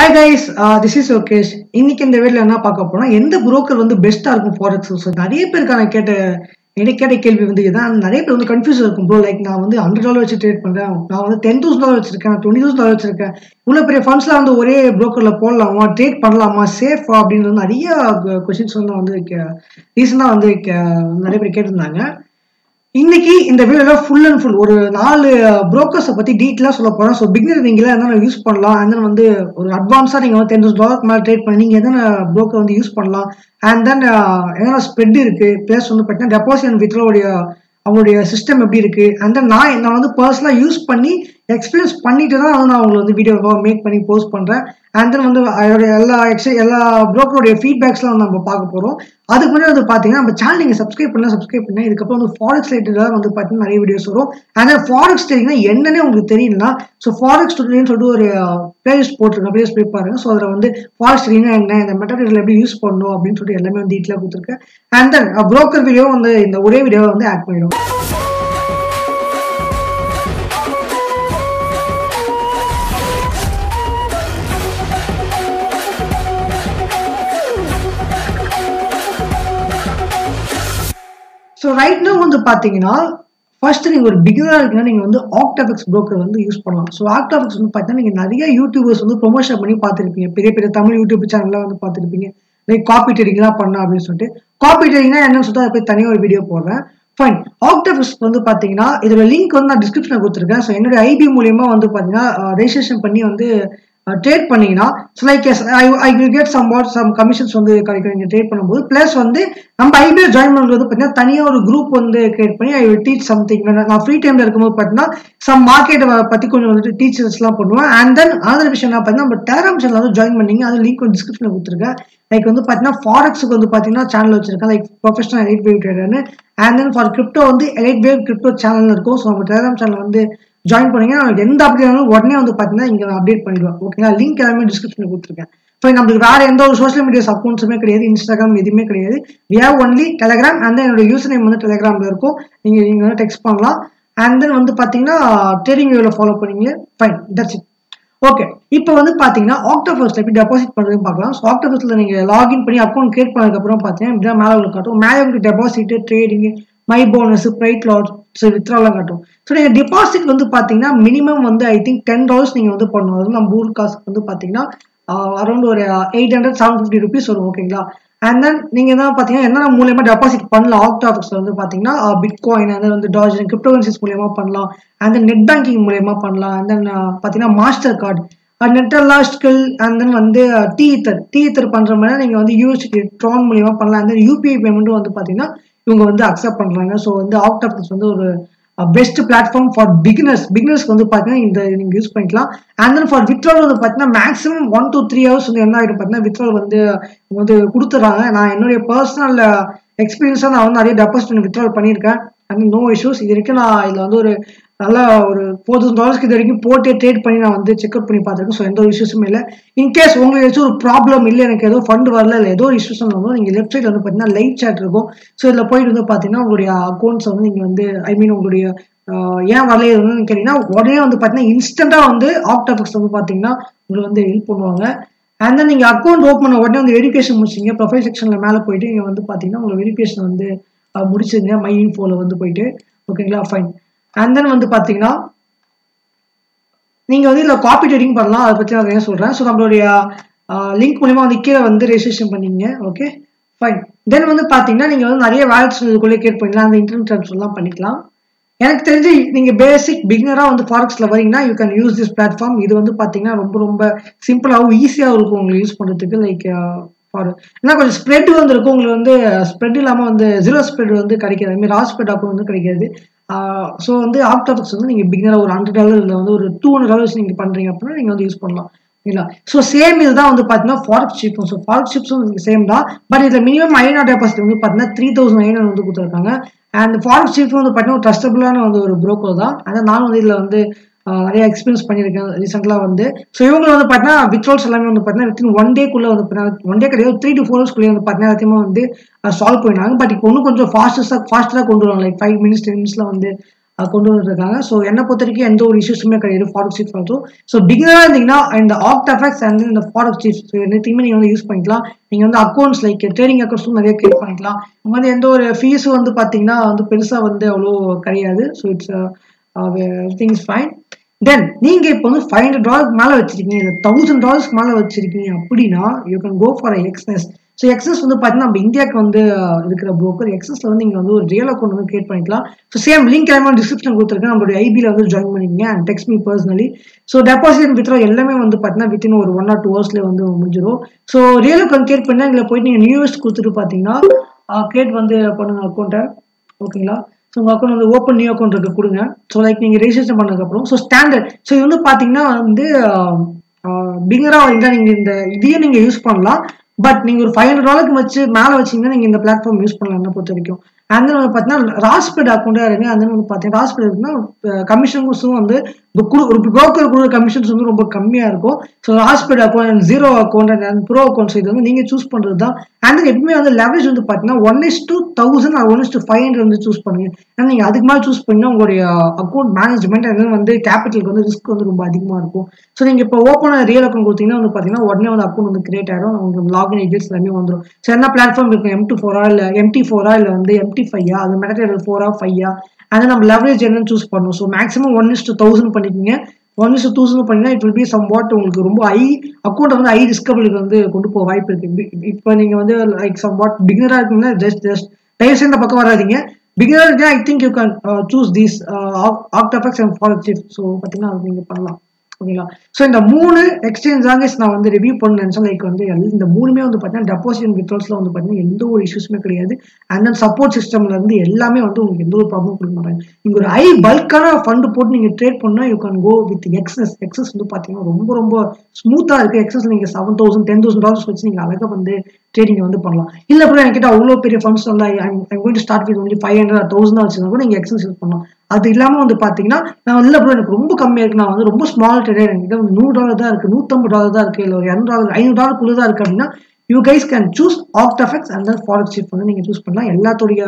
hi guys this is ஓகேஷ் இன்னைக்கு இந்த வீடியோல என்ன பார்க்க போனா எந்த broker வந்து பெஸ்டா இருக்கும் ஃபாரெக்ஸ் ஸோ நிறைய பேருக்கான கேட்ட எனக்கு கேட்ட கேள்வி வந்து இதுதான் நிறைய பேர் வந்து கன்ஃபியூஸ் இருக்கும் ப்ரோ லைக் நான் வந்து ஹண்ட்ரட் டாலர் வச்சு ட்ரேட் பண்றேன் நான் வந்து டென் தௌசண்ட் டாலர் வச்சிருக்கேன் டுவெண்ட்டி தௌசண்ட் டாலர் வச்சிருக்கேன் இவ்வளோ பெரிய ஃபண்ட்ஸ்லாம் வந்து ஒரே brokerல போடலாமா ட்ரேட் பண்ணலாமா சேஃபா அப்படின்னு நிறைய கொஷின்ஸ் வந்து வந்து ரீசெண்டாக வந்து கே- நிறைய பேர் கேட்டிருந்தாங்க இன்னைக்கு இந்த வீடியோல ஃபுல் அண்ட் ஃபுல் ஒரு நாலு புரோக்கர்ஸை பத்தி டீட்டெயிலாக சொல்ல போறோம் ஸோ பிகினர் நீங்களே என்னென்ன யூஸ் பண்ணலாம் அண்ட் தென் வந்து ஒரு அட்வான்ஸா நீங்க வந்து டென் தௌசண்ட் டாலர் மேலே ட்ரேட் பண்ணி நீங்க எதனா புரோக்கர் வந்து யூஸ் பண்ணலாம் அண்ட் தென் என்னென்ன ஸ்ப்ரெட் இருக்கு ப்ளஸ் வந்து பார்த்தீங்கன்னா டெபாசிட் அண்ட் வித்ரோடைய அவங்களுடைய சிஸ்டம் எப்படி இருக்கு அண்ட் தென் நான் நான் வந்து பர்சனலாக யூஸ் பண்ணி எக்ஸ்பீரியன்ஸ் பண்ணிட்டு தான் வந்து நான் உங்களுக்கு வந்து வீடியோ மேக் பண்ணி போஸ்ட் பண்றேன் அண்ட் தென் வந்து அதோட எல்லா எக்ஸ்ட்ரா எல்லா ப்ரோக்கருடைய ஃபீட்பேக்ஸ்லாம் வந்து நம்ம பார்க்க போறோம் அதுக்கு முன்னாடி வந்து பார்த்தீங்கன்னா நம்ம சேனல் நீங்கள் சப்ஸ்கிரைப் பண்ணலாம் சப்ஸ்கிரைப் பண்ணேன் இதுக்கப்புறம் வந்து ஃபாரெக்ஸ் ரிலேட்டடாக வந்து பார்த்தீங்கன்னா நிறைய வீடியோஸ் வரும் அண்ட் ஃபாரெக்ஸ் தெரியுங்கன்னா என்னன்னே உங்களுக்கு தெரியலனா ஸோ ஃபாரெக்ஸ் ஸ்டுடியோன்னு சொல்லிட்டு ஒரு பிளேலிஸ்ட் போட்டிருக்கேன் பிளேலிஸ்ட் போய் பாருங்க ஸோ அதில் வந்து ஃபாரெக்ஸ் தெரியுங்கன்னா என்ன இந்த மெட்டீரியல் எப்படி யூஸ் பண்ணணும் அப்படின்னு சொல்லிட்டு எல்லாமே வந்து டீட்டெயிலாக கொடுத்துருக்கேன் அண்ட் தென் ப்ரோக்கர் வீடியோ வந்து இந்த ஒரே வீடியோவை வந்து ஆட் பண்ணிடுவோம் ஸோ ரைட் now வந்து பார்த்தீங்கன்னா ஃபர்ஸ்ட் நீங்கள் ஒரு பிகினராக இருக்குன்னா நீங்கள் வந்து ஆக்டாஃபிக்ஸ் broker வந்து யூஸ் பண்ணலாம் ஸோ ஆக்டாஃபிக்ஸ் வந்து பார்த்தீங்கன்னா நீங்கள் நிறைய யூடியூபர்ஸ் வந்து ப்ரொமோஷன் பண்ணி பார்த்துருப்பீங்க பெரிய பெரிய தமிழ் யூடியூப் சேனல்லாம் வந்து பார்த்துருப்பீங்க லைக் காப்பி ட்ரேடிங்லாம் பண்ணலாம் அப்படின்னு சொல்லிட்டு காப்பி ட்ரேடிங்னா என்னன்னு சொல்லிட்டு அதை போய் தனியாக ஒரு வீடியோ போடுறேன் ஃபைன் ஆக்டாஃபிக்ஸ் வந்து பார்த்தீங்கன்னா இதோட லிங்க் வந்து நான் டிஸ்கிரிப்ஷனில் கொடுத்துருக்கேன் ஸோ என்னோட ஐபி மூலியமா வந்து பார்த்தீங்கன்னா ரெஜிஸ்ட்ரேஷன் பண்ணி வந்து ட்ரேட் பண்ணீங்கன்னா so like I I will get somewhat some commissions வந்து கிடைக்கும் நீங்கள் ட்ரேட் பண்ணும்போது ப்ளஸ் வந்து நம்ம ஐபிஎல் ஜாயின் பண்ணுறது வந்து பார்த்தீங்கன்னா தனியாக ஒரு குரூப் வந்து கிரியேட் பண்ணி ஐ வில் டீச் சம்திங் நான் ஃப்ரீ டைமில் இருக்கும்போது பார்த்தீங்கன்னா சம் மார்க்கெட்டை பற்றி கொஞ்சம் வந்துட்டு டீச்சர்ஸ்லாம் பண்ணுவேன் அண்ட் தென் அதர் விஷயம் என்ன பார்த்தீங்கன்னா நம்ம டெலகிராம் சேனல் வந்து ஜாயின் பண்ணீங்க அது லிங்க் வந்து டிஸ்கிரிப்ஷனில் கொடுத்துருக்கேன் லைக் வந்து பார்த்தீங்கன்னா ஃபாரெக்ஸுக்கு வந்து பார்த்தீங்கன்னா சேனல் வச்சிருக்கேன் லைக் ப்ரொஃபஷனல் எலைட் வேவ் ட்ரேடர்னு அண்ட் தென் ஃபார் கிரிப்டோ வந்து எலைட் வேவ் கிரிப்டோ சேனல் இருக்கும் ஸோ நம்ம டெலகிராம் சேனல் வந்து ஜாயின் பண்ணீங்க உங்களுக்கு எந்த அப்டேட் ஆனாலும் உடனே வந்து பார்த்தீங்கன்னா இங்கே நான் அப்டேட் பண்ணிடுவேன் ஓகேங்களா லிங்க் எல்லாமே டிஸ்கிரிப்ஷனில் கொடுத்துருக்கேன் ஸோ நம்மளுக்கு வேற எந்த ஒரு சோஷியல் மீடியாஸ் அக்கௌண்ட்ஸுமே கிடையாது இன்ஸ்டாகிராம் எதுவுமே கிடையாது we have only Telegram and then என்னோட யூசர் நேம் வந்து டெலகிராமில் இருக்கும் நீங்கள் நீங்கள் வந்து டெக்ஸ்ட் பண்ணலாம் அண்ட் தென் வந்து பார்த்தீங்கன்னா ட்ரேடிங் வியூவில் ஃபாலோ பண்ணீங்க ஃபைன் தட்ஸ் இட் ஓகே இப்போ வந்து பார்த்தீங்கன்னா ஆக்டோபர்ஸ்ல எப்படி டெபாசிட் பண்ணுறதுன்னு பார்க்கலாம் ஸோ ஆக்டோபர்ஸ்ல நீங்கள் லாகின் பண்ணி அக்கௌண்ட் கிரியேட் பண்ணதுக்கப்புறம் பார்த்தீங்கன்னா இப்படி மேலே உங்களுக்கு காட்டும் மேலே உங்களுக்கு deposit trading my bonus bright lots வித்ராலாம் காட்டும் ஸோ நீங்கள் டெபாசிட் வந்து பார்த்தீங்கன்னா மினிமம் வந்து ஐ திங்க் டென் டாலர்ஸ் நீங்கள் வந்து பண்ணணும் அது நம்ம ஊர் காசுக்கு வந்து பார்த்தீங்கன்னா அரௌண்ட் ஒரு eight hundred seven fifty rupees வரும் ஓகேங்களா அண்ட் தென் நீங்கள் என்ன பார்த்தீங்கன்னா என்னென்ன மூலியமாக டெபாசிட் பண்ணலாம் ஆக்ட் ஆஃபீஸில் வந்து பார்த்தீங்கன்னா பிட்காயின் அண்ட் வந்து டாஜ் கிரிப்டோகரன்சிஸ் மூலியமா பண்ணலாம் அண்ட் தென் நெட் பேங்கிங் மூலியமா பண்ணலாம் அண்ட் தென் பார்த்தீங்கன்னா மாஸ்டர் கார்டு நெட்டெல்லாம் ஸ்கில் அண்ட் தென் வந்து டீத்தர் டீத்தர் பண்ணுற மாதிரி நீங்கள் வந்து யூஎஸ்டி ட்ரான் மூலியமா பண்ணலாம் அண்ட் தென் யூபிஐ பேமெண்ட்டும் வந்து பார்த்தீங்கன்னா இவங்க வந்து அக்செப்ட் பண்ணுறாங்க ஸோ வந்து ஆக்ட் ஆஃபீஸ் வந்து ஒரு பெஸ்ட் பிளாட்ஃபார்ம் ஃபார் பிகினர்ஸ் பிகினர்ஸ்க்கு வந்து பார்த்தீங்கன்னா இந்த நீங்கள் யூஸ் பண்ணிக்கலாம் அண்ட் தென் ஃபார் வித்ரால் வந்து பார்த்தீங்கன்னா maximum one to three hours வந்து என்ன ஆகிடும் பார்த்தீங்கன்னா வித்ரால் வந்து இவங்க வந்து கொடுத்துட்றாங்க நான் என்னுடைய பர்சனல் எக்ஸ்பீரியன்ஸாக நான் வந்து நிறைய டெபாசிட் வித்ரால் பண்ணியிருக்கேன் அண்ட் நோ இஷ்யூஸ் இது வரைக்கும் நான் இதில் வந்து ஒரு நல்ல ஒரு ஃபோர் தௌசண்ட் டாலர்ஸ்க்கு இது வரைக்கும் போட்டு ட்ரேட் பண்ணி நான் வந்து செக்அப் பண்ணி பார்த்துருக்கேன் ஸோ எந்த ஒரு இஷ்யூஸும் இல்லை இன்கேஸ் உங்களுக்கு ஏதாச்சும் ஒரு ப்ராப்ளம் இல்லை எனக்கு ஏதோ ஃபண்ட் வரல இல்லை ஏதோ இஷ்யூஸ் வந்து நீங்கள் லெஃப்ட் சைடில் வந்து பார்த்தீங்கன்னா லைட் சேட் இருக்கும் ஸோ இதில் போயிட்டு வந்து பார்த்தீங்கன்னா உங்களுடைய அக்கௌண்ட்ஸ் வந்து நீங்கள் வந்து ஐ மீன் உங்களுடைய ஆஹ், ஏன் வரலையே வந்து கேட்டிங்கன்னா உடனே வந்து பார்த்தீங்கன்னா இன்ஸ்டண்ட்டாக வந்து ஆப்டாபிக்ஸ் வந்து பார்த்தீங்கன்னா உங்களுக்கு வந்து ஹெல்ப் பண்ணுவாங்க அண்ட் தென் நீங்கள் அக்கௌண்ட் ஓப்பன் பண்ண உடனே வந்து வெரிஃபிகேஷன் முடிச்சிங்க ப்ரொஃபைல் செக்ஷனில் மேலே போயிட்டு இங்கே வந்து பார்த்தீங்கன்னா உங்களுக்கு வெரிஃபிகேஷன் வந்து ஆஹ், முடிச்சிருங்க மை இன்ஃபோவில் வந்து போயிட்டு ஓகேங்களா ஃபைன் அண்ட் தென் வந்து பார்த்தீங்கன்னா நீங்கள் வந்து இதில் காப்பி ட்ரேடிங் பண்ணலாம் அதை பற்றி நான் என்ன சொல்கிறேன் ஸோ நம்மளுடைய லிங்க் மூலிமா வந்து கீழே வந்து ரெஜிஸ்ட்ரேஷன் பண்ணிங்க ஓகே ஃபைன் தென் வந்து பார்த்தீங்கன்னா நீங்கள் வந்து நிறைய வேலட்ஸ் இதுக்குள்ளே கிரியேட் பண்ணிக்கலாம் அந்த இன்டர்நெட் ட்ரான்ஸ்ஃபர்லாம் பண்ணிக்கலாம் எனக்கு தெரிஞ்சு நீங்கள் பேசிக் பிகினராக வந்து ஃபாரெக்ஸில் வரீங்கன்னா you can use this platform இது வந்து பார்த்தீங்கன்னா ரொம்ப ரொம்ப சிம்பிளாகவும் ஈஸியாகவும் இருக்கும் உங்களுக்கு யூஸ் பண்ணுறதுக்கு லைக் ஃபார் ஏன்னா கொஞ்சம் ஸ்ப்ரெட் வந்து இருக்கும் உங்களுக்கு வந்து ஸ்ப்ரெட் இல்லாமல் வந்து ஜீரோ ஸ்ப்ரெட் வந்து கிடைக்காது அதுமாதிரி ரா ஸ்ப்ரெட் அப்புறம் வந்து கிடைக்காது ஸோ வந்து ஆப்டாபிக்ஸ் வந்து நீங்கள் பிகினராக ஒரு ஹண்ட்ரட் டாலர் இல்லை வந்து ஒரு டூ ஹண்ட்ரட் டாலர்ஸ் நீங்கள் பண்ணுறீங்க அப்படின்னா நீங்கள் வந்து யூஸ் பண்ணலாம் இல்லைங்களா ஸோ சேம் இதுதான் வந்து பார்த்தீங்கன்னா ஃபாரெக்ஸ் ஷிப்பும் ஸோ ஃபாரெக்ஸ் ஷிப்ஸும் சேம் தான் பட் இதில் மினிமம் ஐநா டெபாசிட் வந்து பார்த்தீங்கன்னா த்ரீ தௌசண்ட் ஐநா வந்து கொடுத்துருக்காங்க அண்ட் ஃபாரெக்ஸ் ஷிப் வந்து பார்த்தீங்கன்னா ஒரு ட்ரஸ்டபுளான வந்து ஒரு broker தான் ஆனால் நானும் வந்து இதில் வந்து ஆஹ், நிறைய எக்ஸ்பீரியன்ஸ் பண்ணியிருக்கேன் ரீசெண்டாக வந்து ஸோ இவங்க வந்து பார்த்தீங்கன்னா வித்ரால்ஸ் எல்லாமே வந்து பார்த்தீங்கன்னா வித்தின் ஒன் டேக்குள்ளே வந்து பார்த்தீங்கன்னா ஒன் டே கிடையாது த்ரீ டு ஃபோர் ஹவர்ஸ்க்குள்ளே வந்து பார்த்தீங்கன்னா எல்லாத்தையுமே வந்து சால்வ் பண்ணினாங்க பட் இப்போ இன்னும் கொஞ்சம் ஃபாஸ்டஸ்டாக ஃபாஸ்ட்டாக கொண்டு வருவாங்க லைக் ஃபைவ் மினிட்ஸ் டென் மினிட்ஸில் வந்து அஹ், கொண்டு வந்துருக்காங்க ஸோ என்னை பொறுத்த வரைக்கும் எந்த ஒரு இஷ்யூஸுமே கிடையாது ஃபாரக்ஸ் சீஃப் ஆல்சோ ஸோ பிகினராக இருந்தீங்கன்னா இந்த ஆக்ட் எஃபெக்ட்ஸ் அண்ட் இந்த ஃபாரக்ஸ் சீஃப் எல்லாத்தையுமே நீங்கள் வந்து யூஸ் பண்ணிக்கலாம் நீங்கள் வந்து அக்கௌண்ட்ஸ் லைக் ட்ரேடிங் அக்கௌண்ட்ஸும் நிறைய கிரியேட் பண்ணிக்கலாம் உங்க வந்து எந்த ஒரு ஃபீஸும் வந்து பார்த்தீங்கன்னா வந்து பெருசாக வந்து அவ்வளோ கிடையாது so it's things fine then நீங்க இப்போ வந்து ஃபைவ் ஹண்ட்ரட் டாலர்ஸ் மேலே வச்சிருக்கீங்க இல்லை தௌசண்ட் டாலர்ஸ்க்கு மேலே வச்சிருக்கீங்க அப்படின்னா you can go for Exness so Exness வந்து பார்த்தீங்கன்னா நம்ம இந்தியாவுக்கு வந்து அஹ், இருக்கிற broker எக்ஸஸ்ல வந்து நீங்கள் வந்து ஒரு ரியல் அக்கௌண்ட் வந்து கிரியேட் பண்ணிக்கலாம் ஸோ சேம் லிங்க் எல்லாமே டிஸ்கிரிப்ஷன் கொடுத்துருக்கேன் நம்மளுடைய ஐபியில் வந்து ஜாயின் பண்ணிக்கங்க and text me personally so deposit withdraw எல்லாமே வந்து பார்த்தீங்கன்னா வித்தின் ஒரு ஒன் ஆர் டூ ஹவர்ஸ்லேயே வந்து முடிஞ்சிடும் ஸோ ரியல் அக்கௌண்ட் கிரியேட் பண்ணால் இதில் போயிட்டு நீங்கள் நியூஸ் கொடுத்துட்டு பார்த்தீங்கன்னா கிரியேட் வந்து பண்ணுங்க அக்கௌண்ட்டை ஓகேங்களா ஸோ உங்கள் அக்கௌண்ட் வந்து ஓப்பன் நியூ அக்கௌண்ட் இருக்கு கொடுங்க ஸோ லைக் நீங்கள் ரெஜிஸ்டர் பண்ணதுக்கப்புறம் ஸோ ஸ்டாண்டர்ட் ஸோ இது வந்து பார்த்தீங்கன்னா வந்து பிங்கராக இருந்தால் நீங்கள் இந்த இதையும் நீங்கள் யூஸ் பண்ணலாம் பட் நீங்கள் ஒரு ஃபைவ் ஹண்ட்ரட் டாலருக்கு வச்சு மேலே வச்சீங்கன்னா நீங்கள் இந்த பிளாட்ஃபார்ம் யூஸ் பண்ணலாம் என்ன பொறுத்த வரைக்கும் அந்த வந்து பார்த்தீங்கன்னா ராஸ்பெட் அக்கௌண்ட்டாக இருக்கு அந்த வந்து பார்த்தீங்கன்னா ராஸ்பெட் இருக்குன்னா கமிஷன்ஸும் வந்து இப்போ குடு ஒரு ப்ரோக்கர் கொடுக்குற கமிஷன்ஸ் வந்து ரொம்ப கம்மியாக இருக்கும் so raw spread account zero account and pro accounts இது வந்து நீங்கள் சூஸ் பண்ணுறது தான் அண்ட் எப்பவுமே வந்து லெவரேஜ் வந்து பார்த்தீங்கன்னா one is two thousand or one is two five hundred வந்து சூஸ் பண்ணுங்க ஏன்னா நீங்கள் அதுக்கு மேலே சூஸ் பண்ணால் உங்களுடைய அக்கௌண்ட் மேனேஜ்மெண்ட் அது வந்து கேபிட்டலுக்கு வந்து ரிஸ்க் வந்து ரொம்ப அதிகமாக இருக்கும் ஸோ நீங்கள் இப்போ ஓப்பன் ரியல் அக்கௌண்ட் கொடுத்தீங்கன்னா வந்து பார்த்தீங்கன்னா உடனே வந்து அக்கௌண்ட் வந்து கிரியேட் ஆகிடும் உங்களுக்கு லாகின் டீல்ஸ் எல்லாமே வந்துடும் ஸோ என்ன பிளாட்ஃபார்ம் இருக்கும் எம் டூ ஃபோரா இல்லை எம்டி ஃபோரா இல்லை வந்து எம்டி ஃபையா அது மெட்டரியல் ஃபோரா ஃபையா அதை நம்ம லெவரேஜ் என்னன்னு சூஸ் பண்ணணும் so maximum one is two thousand பண்ணிக்கோங்க ஒன் இஸ் தௌசண்ட் பண்ணிங்கன்னா it will be somewhat உங்களுக்கு ரொம்ப ஐ அக்கௌண்ட் வந்து ஐ டிஸ்கவரிக்கு வந்து கொண்டு போக வாய்ப்பு இருக்கு இப்போ நீங்கள் வந்து லைக் சம் வாட் பிகினராக இருக்கீங்கன்னா ஜஸ்ட் ஜஸ்ட் தயவு செய்து இந்த பக்கம் வராதீங்க beginner I think you can choose these OctaFX and follow chip so பார்த்தீங்கன்னா அது நீங்கள் பண்ணலாம் ஓகேங்களா ஸோ இந்த மூணு எக்ஸ்சேஞ்ச் ஆங்கஸ் நான் வந்து ரிவ்யூ பண்ண நினச்சேன் லைக் வந்து எல்- இந்த மூணுமே வந்து பார்த்தீங்கன்னா டெபாசிட் அண்ட் வித்ட்ரால்ஸ்ல வந்து பார்த்தீங்கன்னா எந்த ஒரு இஷ்யூஸுமே கிடையாது அண்ட் தென் சப்போர்ட் சிஸ்டம்ல இருந்து எல்லாமே வந்து உங்களுக்கு எந்த ஒரு ப்ராப்ளம் கொடுக்க மாட்டாங்க நீங்க ஒரு ஹை பல்கான ஃபண்ட் போட்டு நீங்க ட்ரேட் பண்ணா you can go with Exness Exness வந்து பார்த்தீங்கன்னா ரொம்ப ரொம்ப ஸ்மூத்தா இருக்கு எக்ஸஸ் நீங்க seven thousand ten thousand dollars வச்சு நீங்க அழகா வந்து ட்ரேடிங் வந்து பண்ணலாம் இல்ல அப்புறம் என்கிட்ட அவ்வளோ பெரிய ஃபண்ட்ஸ் வந்து I'm going to start with only five hundred thousand வச்சுருந்தா கூட நீங்க எக்ஸஸ் யூஸ் பண்ணலாம் அது இல்லாம வந்து பாத்தீங்கன்னா நான் இல்ல ப்ரோ எனக்கு ரொம்ப கம்மியா இருக்கு நான் வந்து ரொம்ப ஸ்மால் ட்ரேடர் என்கிட்ட வந்து நூறு டாலர் தான் இருக்கு நூத்தம்பது டாலர் தான் இருக்கு இல்ல ஒரு இரநூறு டாலர் ஐநூறு டாலருக்குள்ள தான் இருக்கு அப்படின்னா you guys can choose OctaFX and then forex chief வந்து நீங்க சூஸ் பண்ணலாம் எல்லாத்துடைய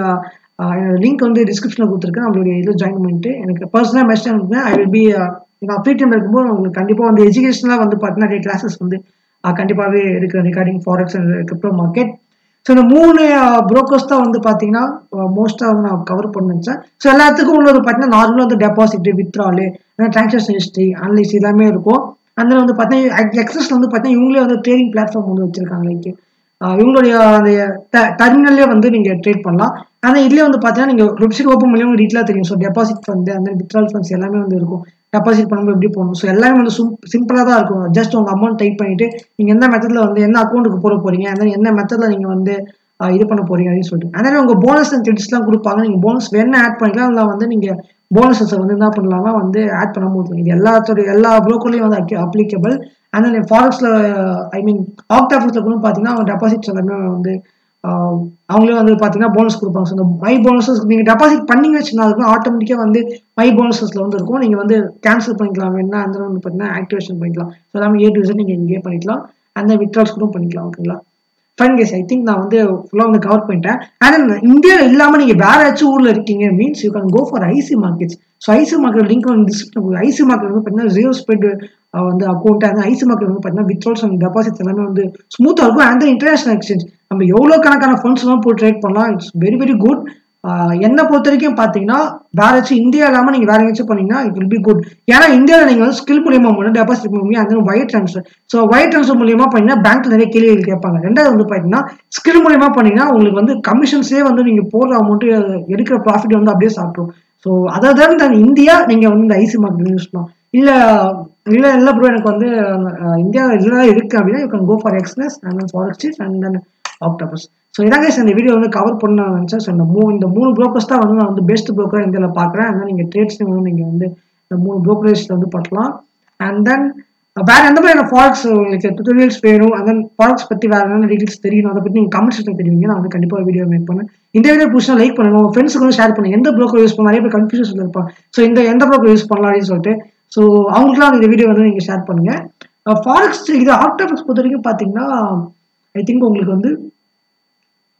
லிங்க் வந்து டிஸ்கிரிப்ஷனில் கொடுத்துருக்கேன் நம்மளுடைய இதில் ஜாயின் பண்ணிட்டு எனக்கு பர்சனலாக மெசேஜ் அனுப்புங்க ஐ வில் பி நான் ஃப்ரீ டைம் இருக்கும்போது உங்களுக்கு கண்டிப்பாக வந்து எஜுகேஷனலாக வந்து பார்த்தீங்கன்னா நிறைய கிளாஸஸ் வந்து கண்டிப்பாகவே இருக்கிற recording forex and crypto market so இந்த மூணு ப்ரோக்கர்ஸ் தான் வந்து பார்த்தீங்கன்னா மோஸ்ட்டாக வந்து நான் கவர் பண்ணிச்சேன் ஸோ எல்லாத்துக்கும் உள்ளது பார்த்தீங்கன்னா நார்மலாக வந்து deposit withdrawal transaction history analyse எல்லாமே இருக்கும் அந்த வந்து பார்த்தீங்கன்னா எக்ஸஸ்ல வந்து பார்த்தீங்கன்னா இவங்களே வந்து ட்ரேடிங் பிளாட்ஃபார்ம் வந்து வச்சிருக்காங்க லைக் இவங்களுடைய அந்த டெர்மினல்லே வந்து நீங்கள் ட்ரேட் பண்ணலாம் ஆனால் இதுலேயே வந்து பார்த்தீங்கன்னா நீங்கள் வெப்சைட் ஓப்பன் பண்ணி உங்களுக்கு டீட்டெயிலாக தெரியும் ஸோ டெபாசிட் ஃபண்ட் அந்த வித்ரால் ஃபண்ட்ஸ் எல்லாமே வந்து இருக்கும் டெபாசிட் பண்ணும்போது எப்படி போகணும் ஸோ எல்லாமே வந்து சிம்பிளாக தான் இருக்கும் ஜஸ்ட் உங்கள் அமௌண்ட் டைப் பண்ணிட்டு நீங்கள் எந்த மெத்தடில் வந்து என்ன அக்கௌண்ட்டுக்கு போட போறீங்க அந்த என்ன மெத்தடில் நீங்கள் வந்து ஆஹ் இது பண்ண போறீங்க அப்படின்னு சொல்லிட்டு அதனால உங்க போனஸ் அண்ட் கிரெடிட்ஸ்லாம் கொடுப்பாங்க நீங்க போனஸ் வேணா ஆட் பண்ணிக்கலாம் இல்லை வந்து நீங்க போனஸஸ் வந்து என்ன பண்ணலாம்னா வந்து ஆட் பண்ண முடியும் இது எல்லாத்தோட எல்லா ப்ரோக்கர்லையும் வந்து அப்ளிகபிள் அதனால ஃபாரக்ஸ்ல ஐ மீன் ஆக்டாஃபர்ஸ்ல கூட பார்த்தீங்கன்னா அவங்க டெபாசிட்ஸ் எல்லாமே வந்து ஆஹ் அவங்களே வந்து பார்த்தீங்கன்னா போனஸ் கொடுப்பாங்க ஸோ இந்த மை போனஸஸ் நீங்கள் டெபாசிட் பண்ணீங்க வச்சுன்னா அதுக்கு ஆட்டோமேட்டிக்காக வந்து மை போனஸஸ்ல வந்து இருக்கும் நீங்கள் வந்து கேன்சல் பண்ணிக்கலாம் வேணா அந்த வந்து பார்த்தீங்கன்னா ஆக்டிவேஷன் பண்ணிக்கலாம் ஸோ எல்லாமே ஏ டு நீங்கள் இங்கேயே பண்ணிக்கலாம் அந்த வித்ட்ரால்ஸ் கூட பண்ணிக்கலாம் ஓகேங்களா ஃபைன் கேஸ் ஐ திங்க் நான் வந்து ஃபுல்லாக வந்து கவர் பண்ணிட்டேன் அண்ட் இந்தியா இல்லாமல் நீங்கள் வேற ஏதாச்சும் ஊரில் இருக்கீங்க means you can go for IC markets so IC market link வந்து டிஸ்கிரிப்ஷன் ஐசி மார்க்கெட் வந்து பார்த்தீங்கன்னா ஜீரோ ஸ்பெட் வந்து அக்கௌண்ட் அந்த ஐசி மார்க்கெட் வந்து பார்த்தீங்கன்னா வித்ட்ரால்ஸ் அண்ட் டெபாசிட்ஸ் எல்லாமே வந்து ஸ்மூத்தாக இருக்கும் அண்ட் இன்டர்நேஷனல் எக்ஸ்சேஞ்ச் நம்ம எவ்வளோ கணக்கான ஃபண்ட்ஸ் எல்லாம் போட்டு ட்ரேட் பண்ணலாம் இட்ஸ் வெரி வெரி குட் என்னை பொறுத்த வரைக்கும் பார்த்தீங்கன்னா வேற ஏதாச்சும் இந்தியா இல்லாமல் நீங்கள் வேற எங்கேயாச்சும் பண்ணீங்கன்னா இட் வில் பி குட் ஏன்னா இந்தியாவில் நீங்கள் வந்து ஸ்கில் மூலியமா பண்ணணும் டெபாசிட் பண்ண முடியும் அந்த wire transfer so wire transfer மூலியமா பண்ணீங்கன்னா பேங்க்ல நிறைய கேள்விகள் கேட்பாங்க ரெண்டாவது வந்து பார்த்தீங்கன்னா ஸ்கில் மூலியமா பண்ணீங்கன்னா உங்களுக்கு வந்து கமிஷன்ஸே வந்து நீங்கள் போடுற அமௌண்ட் எடுக்கிற ப்ராஃபிட் வந்து அப்படியே சாப்பிட்ரும் ஸோ அதை தான் இந்தியா நீங்கள் வந்து இந்த ஐசி மார்க்கெட் யூஸ் பண்ணலாம் இல்லை இல்லை இல்லை ப்ரோ எனக்கு வந்து இந்தியா இதெல்லாம் இருக்கு அப்படின்னா you can go for Exness and then forest and then octopus so இதாங்க இந்த வீடியோ வந்து கவர் பண்ண நினச்சேன் ஸோ இந்த மூ இந்த மூணு ப்ரோக்கர்ஸ் தான் வந்து நான் வந்து பெஸ்ட் ப்ரோக்கராக இந்தியாவில் பார்க்குறேன் அதனால் நீங்கள் ட்ரேட்ஸ் வந்து நீங்கள் வந்து இந்த மூணு ப்ரோக்கரேஜில் வந்து பண்ணலாம் அண்ட் தென் வேற எந்த மாதிரியான ஃபாரக்ஸ் உங்களுக்கு டுட்டோரியல்ஸ் வேணும் அண்ட் தென் ஃபாரக்ஸ் பற்றி வேற என்னென்ன டீட்டெயில்ஸ் தெரியணும் அதை பற்றி நீங்கள் கமெண்ட் செக்ஷன் தெரியுங்க நான் வந்து கண்டிப்பாக வீடியோ மேக் பண்ணேன் இந்த வீடியோ பிடிச்சா லைக் பண்ணுங்க உங்கள் ஃப்ரெண்ட்ஸுக்கு வந்து ஷேர் பண்ணுங்க எந்த ப்ரோக்கர் யூஸ் பண்ணலாம் நிறைய பேர் கன்ஃபியூஷன் இருப்பாங்க ஸோ இந்த எந்த ப்ரோக்கர் யூஸ் பண்ணலாம் அப்படின்னு சொல்லிட்டு ஸோ அவங்களுக்குலாம் இந்த வீடியோ வந்து நீங்கள் ஷேர் பண்ணுங்க ஃபாரக்ஸ் இது ஆக்டாஃபிக்ஸ் பொறுத்த வரைக்கும் பார்த்தீங்கன்னா ஐ திங்க் உங்களுக்கு வந்து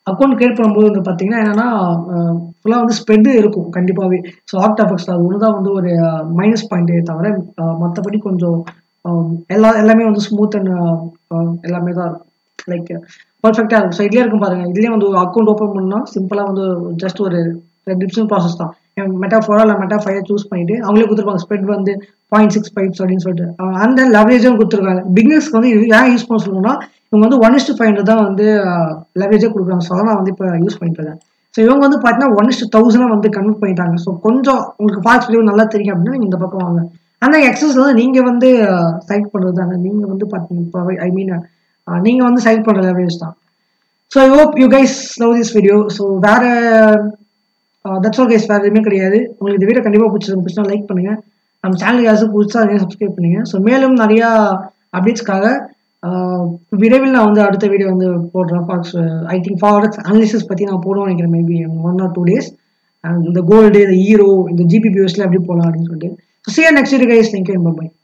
அக்கௌண்ட் கிரியேட் பண்ணும்போது வந்து பார்த்தீங்கன்னா என்னன்னா ஃபுல்லாக வந்து ஸ்ப்ரெட்டு இருக்கும் கண்டிப்பாகவே ஸோ ஆக்டாஃபெக்ஸ் அது ஒன்று தான் வந்து ஒரு மைனஸ் பாயிண்டே தவிர மற்றபடி கொஞ்சம் எல்லா எல்லாமே வந்து ஸ்மூத் அண்ட் எல்லாமே தான் இருக்கும் லைக் பர்ஃபெக்டாக இருக்கும் ஸோ இதுலேயே இருக்கும் பாருங்க இதுலேயே வந்து ஒரு அக்கௌண்ட் ஓப்பன் பண்ணால் சிம்பிளாக வந்து ஜஸ்ட் ஒரு டிப்ஷன் ப்ராசஸ் தான் மெட்டா ஃபோரா இல்லை மெட்டா ஃபைவ் சூஸ் பண்ணிட்டு அவங்களே கொடுத்துருப்பாங்க ஸ்ப்ரெட் வந்து பாயிண்ட் சிக்ஸ் பைப்ஸ் அப்படின்னு சொல்லிட்டு அந்த லெவரேஜும் கொடுத்துருக்காங்க பிகினர்ஸ்க்கு வந்து இது ஏன் யூஸ் பண்ண சொல்லணும்னா இவங்க வந்து ஒன் இஸ்டு ஃபைவ் தான் வந்து லெவரேஜே கொடுக்குறாங்க ஸோ நான் வந்து இப்போ யூஸ் பண்ணிட்டு இருக்கேன் ஸோ இவங்க வந்து பார்த்தீங்கன்னா ஒன் இஸ்டு தௌசண்டாக வந்து கன்வெர்ட் பண்ணிட்டாங்க ஸோ கொஞ்சம் உங்களுக்கு ஃபாஸ்ட் வீடியோ நல்லா தெரியும் அப்படின்னா நீங்கள் இந்த பக்கம் வாங்க ஆனால் எக்ஸஸ் வந்து நீங்கள் வந்து சைட் பண்ணுறது தானே நீங்கள் வந்து பார்த்தீங்க ஐ மீன் நீங்கள் வந்து சைட் பண்ணுற லெவரேஜ் தான் so I hope you guys love this video so வேறு தட்ஸ் ஆல் கைஸ் வேறு எதுவுமே கிடையாது உங்களுக்கு இந்த வீடியோ கண்டிப்பாக பிடிச்சிருக்கு பிடிச்சா லைக் பண்ணுங்கள் நம்ம சேனலுக்கு யாராவது புதுசாக நிறைய சப்ஸ்கிரைப் பண்ணுங்க ஸோ மேலும் நிறையா அப்டேட்ஸ்க்காக விரைவில் நான் வந்து அடுத்த வீடியோ வந்து போடுறேன் ஃபாக்ஸ் ஐ திங்க் ஃபாரக்ஸ் அனாலிசிஸ் பற்றி நான் போடுவேன் நினைக்கிறேன் maybe one or two days இந்த கோல்டு இந்த ஹீரோ இந்த ஜிபிபிஎஸ்ல எப்படி போகலாம் அப்படின்னு சொல்லிட்டு so see next video guys thank you by